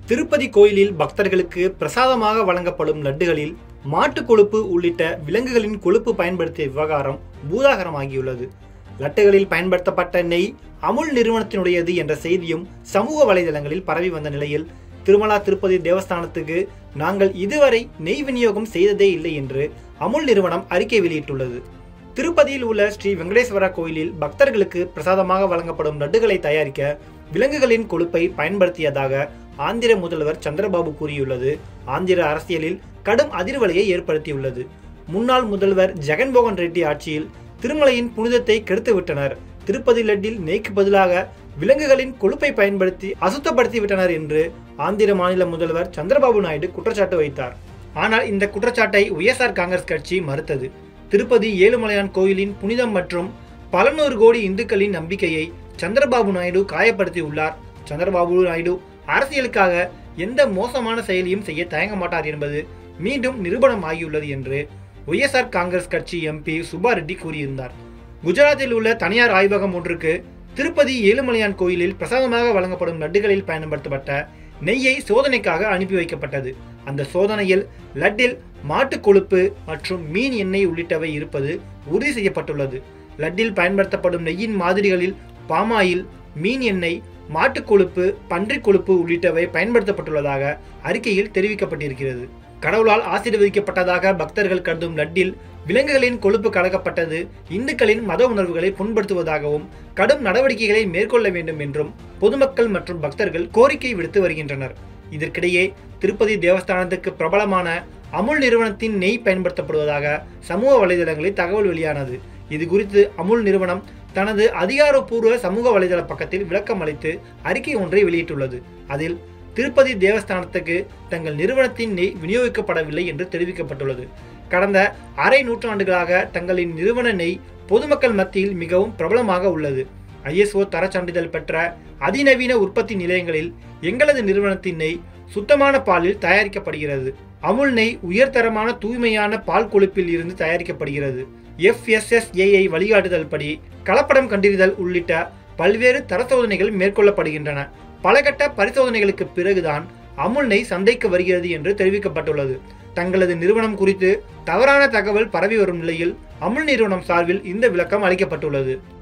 திருப்பதி கோயிலில் பக்தர்களுக்கு பிரசாதமாக வழங்கப்படும் லட்டுகளில் மாட்டுக் கொழுப்பு உள்ளிட்ட விலங்குகளின் கொழுப்பு பயன்படுத்திய விவகாரம் பூதாகரமாகியுள்ளது லட்டுகளில் பயன்படுத்தப்பட்ட நெய் அமுல் நிறுவனத்தினுடையது என்ற செய்தியும் சமூக வலைதளங்களில் பரவி வந்த நிலையில் திருமலா திருப்பதி தேவஸ்தானத்துக்கு நாங்கள் இதுவரை நெய் விநியோகம் செய்ததே இல்லை என்று அமுல் நிறுவனம் அறிக்கை வெளியிட்டுள்ளது திருப்பதியில் உள்ள ஸ்ரீ வெங்கடேஸ்வர கோயிலில் பக்தர்களுக்கு பிரசாதமாக வழங்கப்படும் லட்டுகளை தயாரிக்க விலங்குகளின் கொழுப்பை பயன்படுத்தியதாக ஆந்திர முதல்வர் சந்திரபாபு கூறியுள்ளது ஆந்திர அரசியலில் கடும் அதிர்வலையை ஏற்படுத்தியுள்ளது முன்னாள் முதல்வர் ஜெகன்மோகன் ரெட்டி ஆட்சியில் திருமலையின் புனிதத்தை கெடுத்துவிட்டனர் திருப்பதி லட்டில் நெய்க்கு பதிலாக விலங்குகளின் கொழுப்பை பயன்படுத்தி அசுத்தப்படுத்தி விட்டனர் என்று ஆந்திர மாநில முதல்வர் சந்திரபாபு நாயுடு குற்றச்சாட்டு வைத்தார் ஆனால் இந்த குற்றச்சாட்டை ஒய்எஸ்ஆர் காங்கிரஸ் கட்சி மறுத்தது திருப்பதி ஏழுமலையான் கோயிலின் புனிதம் மற்றும் பல நூறு கோடி இந்துக்களின் நம்பிக்கையை சந்திரபாபு நாயுடு காயப்படுத்தியுள்ளார் சந்திரபாபு நாயுடு அரசியலுக்காக எந்த மோசமான செயலையும் செய்ய தயங்க மாட்டார் என்பது மீண்டும் நிரூபணம் ஆகியுள்ளது என்று ஒய்எஸ்ஆர் காங்கிரஸ் கட்சி எம்பி சுப்பா ரெட்டி கூறியிருந்தார் குஜராத்தில் உள்ள தனியார் ஆய்வகம் ஒன்றுக்கு திருப்பதி ஏழுமலையான் கோயிலில் பிரசாதமாக வழங்கப்படும் லட்டுகளில் பயன்படுத்தப்பட்ட நெய்யை சோதனைக்காக அனுப்பி வைக்கப்பட்டது அந்த சோதனையில் லட்டில் மாட்டுக் கொழுப்பு மற்றும் மீன் எண்ணெய் உள்ளிட்டவை இருப்பது உறுதி செய்யப்பட்டுள்ளது லட்டில் பயன்படுத்தப்படும் நெய்யின் மாதிரிகளில் பாமாயில் மீன் எண்ணெய் மாட்டுக் கொழுப்பு பன்றிக் கொழுப்பு உள்ளிட்டவை பயன்படுத்தப்பட்டுள்ளதாக அறிக்கையில் தெரிவிக்கப்பட்டிருக்கிறது கடவுளால் ஆசீர்வதிக்கப்பட்டதாக பக்தர்கள் கருதும் லட்டில் விலங்குகளின் கொழுப்பு கலக்கப்பட்டது இந்துக்களின் மத உணர்வுகளை புண்படுத்துவதாகவும் கடும் நடவடிக்கைகளை மேற்கொள்ள வேண்டும் என்றும் பொதுமக்கள் மற்றும் பக்தர்கள் கோரிக்கை விடுத்து வருகின்றனர் இதற்கிடையே திருப்பதி தேவஸ்தானத்துக்கு பிரபலமான அமுல் நிறுவனத்தின் நெய் பயன்படுத்தப்படுவதாக சமூக வலைதளங்களில் தகவல் வெளியானது இது குறித்து அமுல் நிறுவனம் தனது அதிகாரப்பூர்வ சமூக வலைதள பக்கத்தில் விளக்கம் அளித்து அறிக்கை ஒன்றை வெளியிட்டுள்ளது அதில் திருப்பதி தேவஸ்தானத்துக்கு தங்கள் நிறுவனத்தின் நெய் விநியோகிக்கப்படவில்லை என்று தெரிவிக்கப்பட்டுள்ளது கடந்த அரை நூற்றாண்டுகளாக தங்களின் நிறுவன நெய் பொதுமக்கள் மத்தியில் மிகவும் பிரபலமாக உள்ளது ஐஎஸ்ஓ தரச் சான்றிதழ் பெற்ற அதிநவீன உற்பத்தி நிலையங்களில் எங்களது நிறுவனத்தின் நெய் சுத்தமான பாலில் தயாரிக்கப்படுகிறது அமுல் நெய் உயர்தரமான தூய்மையான பால் கொழுப்பில் இருந்து தயாரிக்கப்படுகிறது எஃப்எஸ்எஸ்ஏஐ வழிகாட்டுதல் படி கலப்படம் கண்டறிதல் உள்ளிட்ட பல்வேறு தர சோதனைகள் மேற்கொள்ளப்படுகின்றன பல கட்ட பரிசோதனைகளுக்கு பிறகுதான் அமுல் நெய் சந்தைக்கு வருகிறது என்று தெரிவிக்கப்பட்டுள்ளது தங்களது நிறுவனம் குறித்து தவறான தகவல் பரவி வரும் நிலையில் அமுல் நிறுவனம் சார்பில் இந்த விளக்கம் அளிக்கப்பட்டுள்ளது